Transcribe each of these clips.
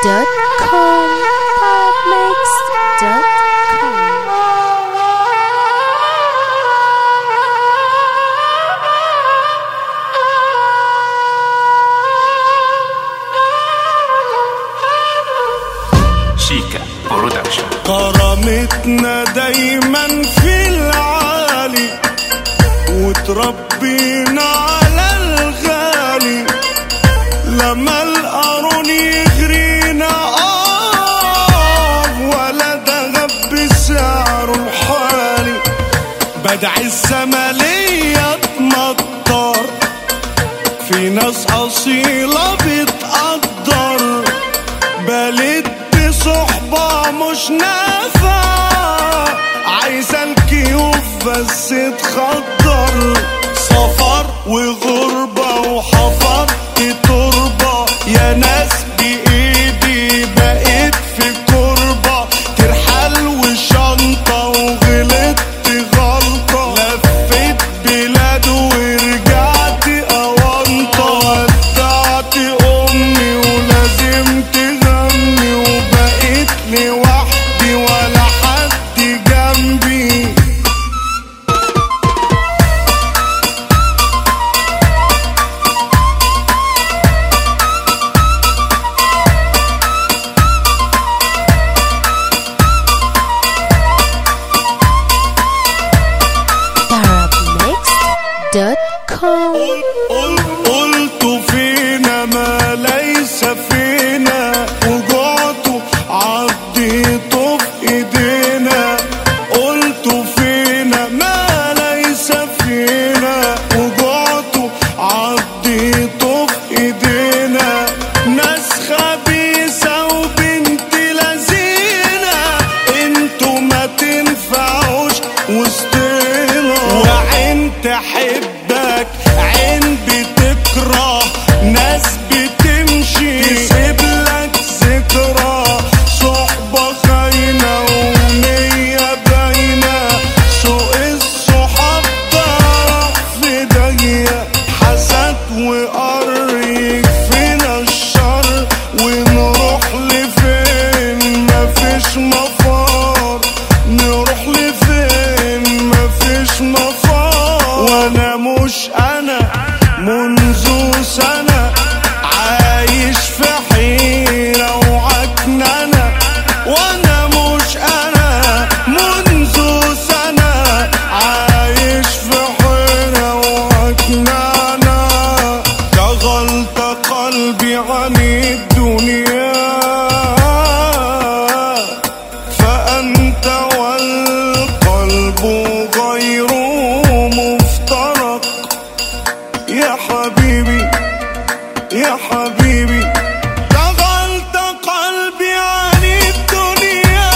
Podmix.com Podmix.com شيكا برودكشن كرامتنا دايما في العالي وتربينا على الغالي لما القارون يغرينا اه ولا دهب بسعره الحالي بدع الزمالية تمطر في ناس أصيلة بتقدر بلد بصحبة مش نافع عايزة الكيوف بس تخضر سفر وغربة وحفر تربة يا ناس بإيدي بقيت في كربة ترحل وشنطة وغلطت غلطة لفيت بلاد ورجعت أونطة ودعت أمي ولازم تغني وبقيت لوحدي ولا حد جنبي Podmix.com قل- قلت فينا ما ليس فينا وجعت عديت في ايدينا قلت فينا ما ليس فينا وجعت عديت في ايدينا ناس خبيثة وبنت لذينة انتوا ما تنفعوش وسطنا وعين تحبك عين بتكره ناس بتمشي تسيب لك ذكرى صحبة خاينة ونية باينة سوق الصحاب ضرب في داهية حسد وقر يكفينا الشر ونروح لفين مفيش مفار نروح لفين مفيش مفار وانا مش انا منذ سنة عايش في حيرة وعكننة وانا مش انا منذ سنة عايش في حيرة وعكننة شغلت قلبي عن الدنيا فأنت والقلب غير مفترق يا حبيبي يا حبيبي شغلت قلبي عن الدنيا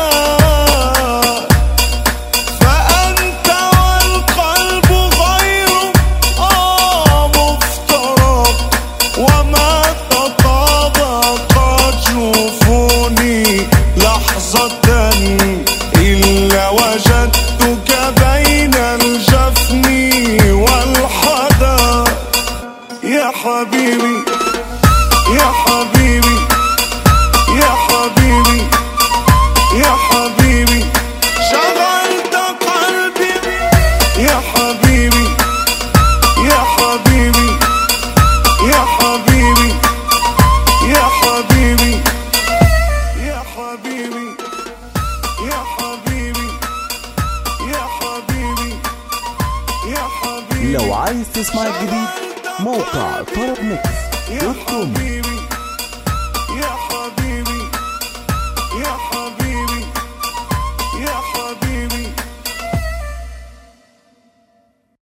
فأنت والقلب غير آه مفترق وما تطابقت جفوني لحظة إلا وجدتك بين الجفن والحذر يا حبيبي يا حبيبي يا حبيبي يا حبيبي شغلت قلبي يا حبيبي يا حبيبي يا حبيبي يا حبيبي يا حبيبي يا حبيبي يا حبيبي يا حبيبي لو عايز تسمع الجديد موقع طرب ميكس يا دوت كوم حبيبي